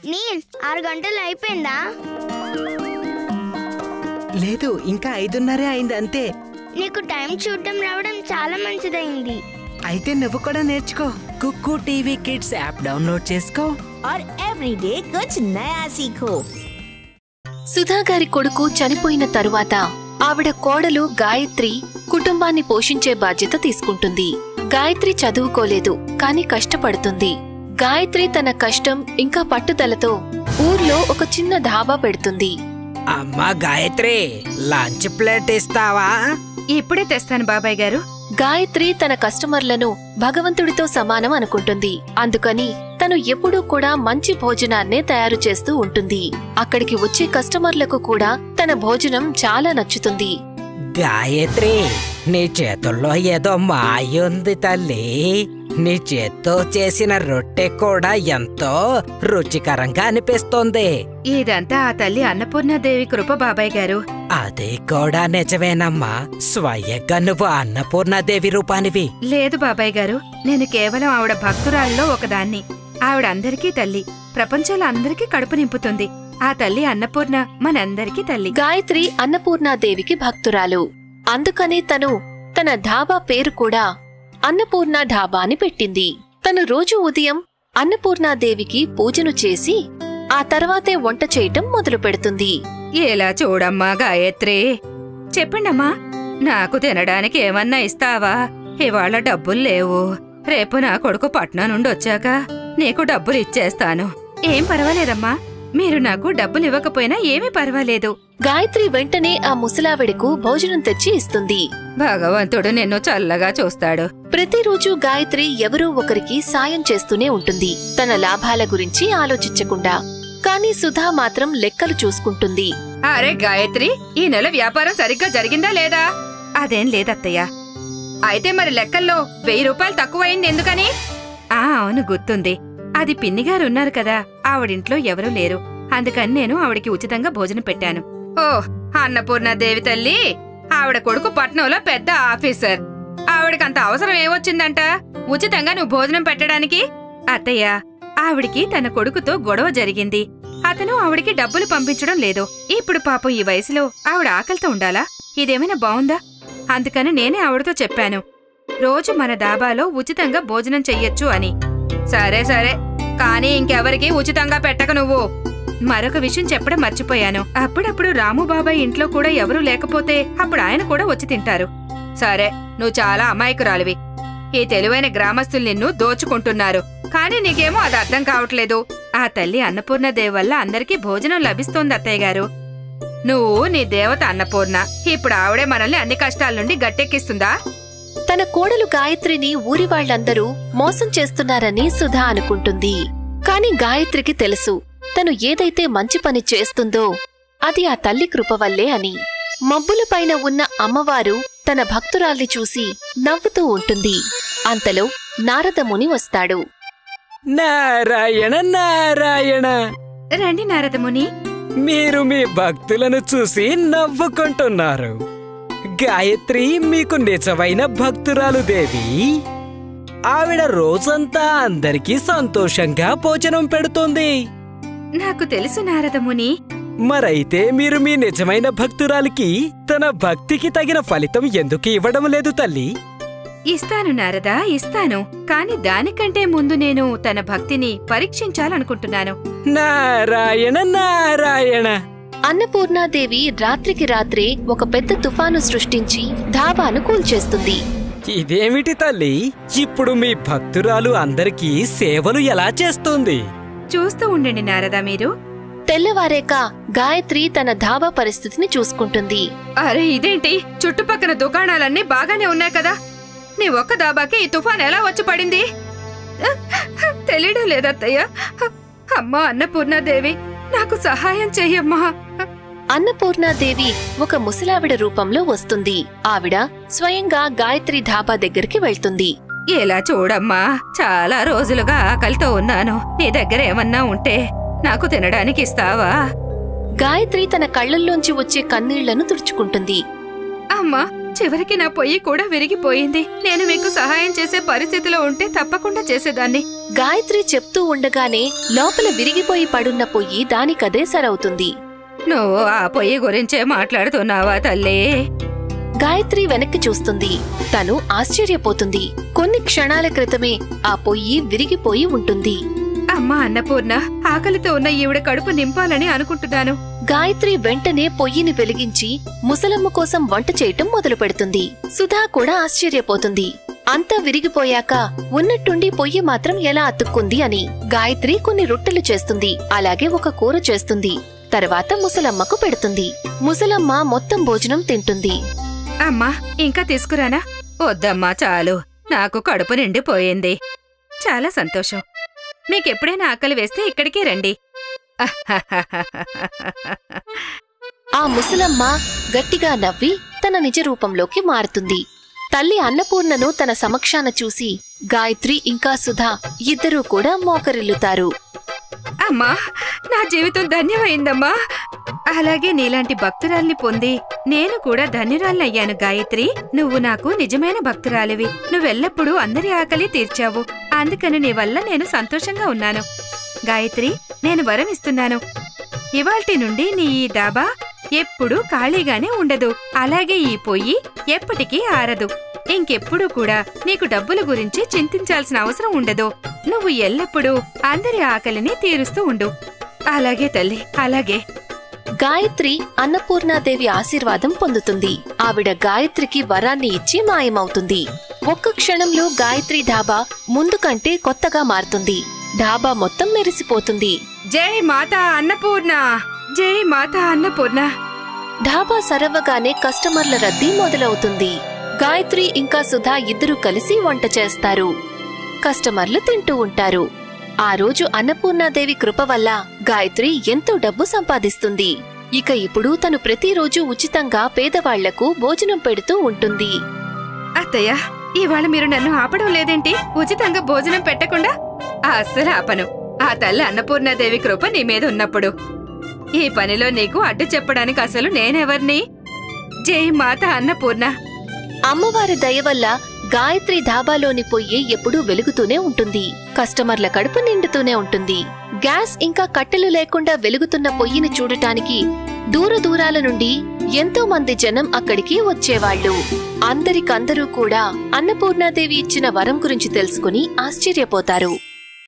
నీల్ ఆరు గంటలు అయిపోయిందా లేదు ఇంకా ఐదున్నరే అయింది అంతే నీకు టైం చూడడం రావడం చాలా మంచిదైంది అయితే నువ్వు కూడా నేర్చుకో కుక్కు టీవీ కిడ్స్ యాప్ డౌన్లోడ్ చేసుకో और एवरीडे कुछ नया सीखो సుధా గారి కొడుకు చనిపోయిన తరువాత ఆవిడ కోడలు గాయత్రి కుటుంబాన్ని పోషించే బాధ్యత తీసుకుంటుంది గాయత్రి చదువుకోలేదు కాని కష్టపడుతుంది గాయత్రి తన కష్టం ఇంకా పట్టుదలతో ఊర్లో ఒక చిన్న ధాబా పెడుతుంది అమ్మా గాయత్రి లంచ్ ప్లేట్ ఇస్తావా ఇప్పుడే తెస్తాను బాబాయ్ గారు గాయత్రి తన కస్టమర్లను భగవంతుడితో సమానం అనుకుంటుంది అందుకని తను ఎప్పుడూ కూడా మంచి భోజనాన్నే తయారు చేస్తూ ఉంటుంది అక్కడికి వచ్చే కస్టమర్లకు కూడా తన భోజనం చాలా నచ్చుతుంది గాయత్రి నీ చేతుల్లో ఏదో మాయ ఉంది తల్లి నీ చేత్తో చేసిన రొట్టె కూడా ఎంతో రుచికరంగా అనిపిస్తోంది ఇదంతా ఆ తల్లి అన్నపూర్ణాదేవి కృప బాబాయ్ గారు అది కూడా నిజమేనమ్మా స్వయంగా నువ్వు అన్నపూర్ణాదేవి రూపానివి లేదు బాబాయ్ గారు నేను కేవలం ఆవిడ భక్తురాల్లో ఒకదాన్ని ఆవిడ అందరికీ తల్లి ప్రపంచంలో అందరికీ కడుపు నింపుతుంది ఆ తల్లి అన్నపూర్ణ మనందరికీ తల్లి గాయత్రి అన్నపూర్ణాదేవికి భక్తురాలు అందుకనే తను తన ధాబా పేరు కూడా అన్నపూర్ణ ఢాబా అని పెట్టింది తను రోజు ఉదయం అన్నపూర్ణాదేవికి పూజను చేసి ఆ తర్వాతే వంట చేయటం మొదలు పెడుతుంది ఎలా చూడమ్మా గాయత్రి చెప్పండమ్మా నాకు తినడానికి ఏమన్నా ఇస్తావా ఇవాళ డబ్బులు లేవు రేపు నా కొడుకు పట్నం నుండి వచ్చాక నీకు డబ్బులు ఇచ్చేస్తాను ఏం పర్వాలేదమ్మా మీరు నాకు డబ్బులు ఇవ్వకపోయినా ఏమీ పర్వాలేదు గాయత్రి వెంటనే ఆ ముసలావిడకు భోజనం తెచ్చి ఇస్తుంది భగవంతుడు నిన్ను చల్లగా చూస్తాడు ప్రతిరోజు గాయత్రి ఎవరో ఒకరికి సాయం చేస్తూనే ఉంటుంది తన లాభాల గురించి ఆలోచించకుండా కాని సుధా మాత్రం లెక్కలు చూసుకుంటుంది అరే గాయత్రి ఈ నెల వ్యాపారం సరిగ్గా జరిగిందా లేదా అదేం లేదత్తయ్య అయితే మరి లెక్కల్లో వెయ్యి రూపాయలు తక్కువయింది ఎందుకని ఆ అవును గుర్తుంది అది పిన్నిగారు ఉన్నారు కదా ఆవిడింట్లో ఎవరూ లేరు అందుకని నేను ఆవిడకి ఉచితంగా భోజనం పెట్టాను ఓ అన్నపూర్ణాదేవి తల్లి ఆవిడ కొడుకు పట్నంలో పెద్ద ఆఫీసర్ ఆవిడకంత అవసరం ఏమొచ్చిందంట ఉచితంగా నువ్వు భోజనం పెట్టడానికి అత్తయ్య ఆవిడికి తన కొడుకుతో గొడవ జరిగింది అతను ఆవిడికి డబ్బులు పంపించడం లేదు ఇప్పుడు పాపం ఈ వయసులో ఆవిడ ఆకలితో ఉండాలా ఇదేమైనా బావుందా అందుకని నేనే ఆవిడతో చెప్పాను రోజు మన దాబాలో ఉచితంగా భోజనం చెయ్యొచ్చు అని సరే సరే కానీ ఇంకెవరికి ఉచితంగా పెట్టక నువ్వు మరొక విషయం చెప్పడం మర్చిపోయాను అప్పుడప్పుడు రాము బాబాయ్ ఇంట్లో కూడా ఎవరూ లేకపోతే అప్పుడు ఆయన కూడా వచ్చి తింటారు సరే నువ్వు చాలా అమాయకురాలివి ఈ తెలివైన గ్రామస్తులు నిన్ను దోచుకుంటున్నారు కానీ నీకేమో అది అర్థం కావట్లేదు ఆ తల్లి అన్నపూర్ణదేవి వల్ల అందరికీ భోజనం లభిస్తోంది అత్తయ్య గారు నువ్వు నీ దేవత అన్నపూర్ణ ఇప్పుడు ఆవిడే మనల్ని అన్ని కష్టాల నుండి గట్టెక్కిస్తుందా తన కోడలు గాయత్రిని ఊరి వాళ్ళందరూ మోసం చేస్తున్నారని సుధా అనుకుంటుంది కాని గాయత్రికి తెలుసు తను ఏదైతే మంచి పని చేస్తుందో అది ఆ తల్లి కృప వల్లే అని మబ్బులపైన ఉన్న అమ్మవారు తన భక్తురాల్ని చూసి నవ్వుతూ ఉంటుంది అంతలో నారదముని వస్తాడు నారాయణ నారాయణ రండి నారదముని మీరు మీ భక్తులను చూసి నవ్వుకుంటున్నారు గాయత్రి మీకు నిజమైన భక్తురాలు దేవి ఆవిడ రోజంతా అందరికీ సంతోషంగా భోజనం పెడుతుంది నాకు తెలుసు నారదముని మరైతే మీరు మీ నిజమైన భక్తురాలికి తన భక్తికి తగిన ఫలితం ఎందుకు ఇవ్వడం లేదు తల్లి ఇస్తాను నారదా ఇస్తాను కాని దానికంటే ముందు నేను తన భక్తిని పరీక్షించాలనుకుంటున్నాను నారాయణ నారాయణ అన్నపూర్ణాదేవి రాత్రికి రాత్రే ఒక పెద్ద తుఫాను సృష్టించి ధాబాను కూల్చేస్తుంది ఇదేమిటి తల్లి ఇప్పుడు మీ భక్తురాలు అందరికీ సేవలు ఎలా చేస్తుంది చూస్తూ ఉండండి నారదా మీరు తెల్లవారేక గాయత్రి తన ధాబా పరిస్థితిని చూసుకుంటుంది అరే ఇదేంటి చుట్టుపక్కల దుకాణాలన్నీ బాగానే ఉన్నాయి కదా నీ ఒక్క దాబాకి ఈ తుఫాన్ ఎలా వచ్చి పడింది తెలియడం లేదత్తయ్య అమ్మా అన్నపూర్ణాదేవి నాకు సహాయం చెయ్యమ్మా అన్నపూర్ణాదేవి ఒక ముసలావిడ రూపంలో వస్తుంది ఆవిడ స్వయంగా గాయత్రి ధాబా దగ్గరికి వెళ్తుంది ఇలా చూడమ్మా చాలా రోజులుగా ఆకలితో ఉన్నాను నీ దగ్గర ఏమన్నా ఉంటే నాకు తినడానికి ఇస్తావా గాయత్రి తన కళ్ళల్లోంచి వచ్చే కన్నీళ్లను తుడుచుకుంటుంది అమ్మా చివరికి నా పొయ్యి కూడా విరిగిపోయింది నేను మీకు సహాయం చేసే పరిస్థితిలో ఉంటే తప్పకుండా చేసేదాన్ని గాయత్రి చెప్తూ ఉండగానే లోపల విరిగిపోయి పడున్న పొయ్యి దానికదే సరవుతుంది నువ్వు ఆ పొయ్యి గురించే మాట్లాడుతున్నావా తల్లి గాయత్రి వెనక్కి చూస్తుంది తను ఆశ్చర్యపోతుంది కొన్ని క్షణాల క్రితమే ఆ పొయ్యి విరిగిపోయి ఉంటుంది అమ్మా అన్నపూర్ణ ఆకలితో ఉన్న ఈవిడ కడుపు నింపాలని అనుకుంటున్నాను గాయత్రి వెంటనే పొయ్యిని వెలిగించి ముసలమ్మ కోసం వంట చేయటం మొదలు పెడుతుంది సుధా కూడా ఆశ్చర్యపోతుంది అంతా విరిగిపోయాక ఉన్నట్టుండి పొయ్యి మాత్రం ఎలా అతుక్కుంది అని గాయత్రి కొన్ని రొట్టెలు చేస్తుంది అలాగే ఒక కూర చేస్తుంది తర్వాత ముసలమ్మకు పెడుతుంది ముసలమ్మ మొత్తం భోజనం తింటుంది అమ్మా ఇంకా తీసుకురానా వద్దమ్మా చాలు నాకు కడుపు నిండిపోయింది చాలా సంతోషం మీకెప్పుడైనా ఆకలి వేస్తే ఇక్కడికే రండి ఆ ముసలమ్మ గట్టిగా నవ్వి తన నిజ రూపంలోకి మారుతుంది తల్లి అన్నపూర్ణను తన సమక్షాన చూసి గాయత్రి ఇంకా సుధా ఇద్దరూ కూడా మోకరిల్లుతారు అమ్మా నా జీవితం ధన్యమైందమ్మా అలాగే నీలాంటి భక్తురాల్ని పొంది నేను కూడా ధన్యురాలయ్యాను గాయత్రి నువ్వు నాకు నిజమైన భక్తురాలివి నువ్వెల్లప్పుడూ అందరి ఆకలి తీర్చావు అందుకని నీ వల్ల నేను సంతోషంగా ఉన్నాను గాయత్రి నేను వరం ఇస్తున్నాను ఇవాల్టి నుండి నీ ఈ దాబా ఎప్పుడూ ఖాళీగానే ఉండదు అలాగే ఈ పొయ్యి ఎప్పటికీ ఆరదు ఇంకెప్పుడు కూడా నీకు డబ్బుల గురించి చింతించాల్సిన అవసరం ఉండదు నువ్వు ఎల్లప్పుడూ అందరి ఆకలిని తీరుస్తూ ఉండు అలాగే తల్లి అలాగే గాయత్రి అన్నపూర్ణాదేవి ఆశీర్వాదం పొందుతుంది ఆవిడ గాయత్రికి వరాన్ని ఇచ్చి మాయమవుతుంది ఒక్క క్షణంలో గాయత్రి ఢాబా ముందు కంటే కొత్తగా మారుతుంది ఢాబా మొత్తం మెరిసిపోతుంది జై మాతా అన్నపూర్ణ జై మాతా అన్నపూర్ణ ఢాబా సరవగానే కస్టమర్ల రద్దీ మొదలవుతుంది గాయత్రి ఇంకా సుధా ఇద్దరూ కలిసి వంట చేస్తారు కస్టమర్లు తింటూ ఉంటారు ఆ రోజు అన్నపూర్ణాదేవి కృప వల్ల గాయత్రి ఎంతో డబ్బు సంపాదిస్తుంది ఇక ఇప్పుడు తను ప్రతిరోజు ఉచితంగా పేదవాళ్లకు భోజనం పెడుతూ ఉంటుంది అత్తయ్య ఇవాళ మీరు నన్ను ఆపడం లేదేంటి ఉచితంగా భోజనం పెట్టకుండా అస్సలు ఆపను ఆ తల్లి అన్నపూర్ణాదేవి కృప నీ మీద ఉన్నప్పుడు ఈ పనిలో నీకు అడ్డు చెప్పడానికి అసలు నేనెవర్ని జై మాత అన్నపూర్ణ అమ్మవారి దయ వల్ల గాయత్రి ధాబాలోని పొయ్యి ఎప్పుడూ వెలుగుతూనే ఉంటుంది కస్టమర్ల కడుపు నిండుతూనే ఉంటుంది గ్యాస్ ఇంకా కట్టెలు లేకుండా వెలుగుతున్న పొయ్యిని చూడటానికి దూర దూరాల నుండి ఎంతో మంది జనం అక్కడికి వచ్చేవాళ్ళు అందరికందరూ కూడా అన్నపూర్ణాదేవి ఇచ్చిన వరం గురించి తెలుసుకుని ఆశ్చర్యపోతారు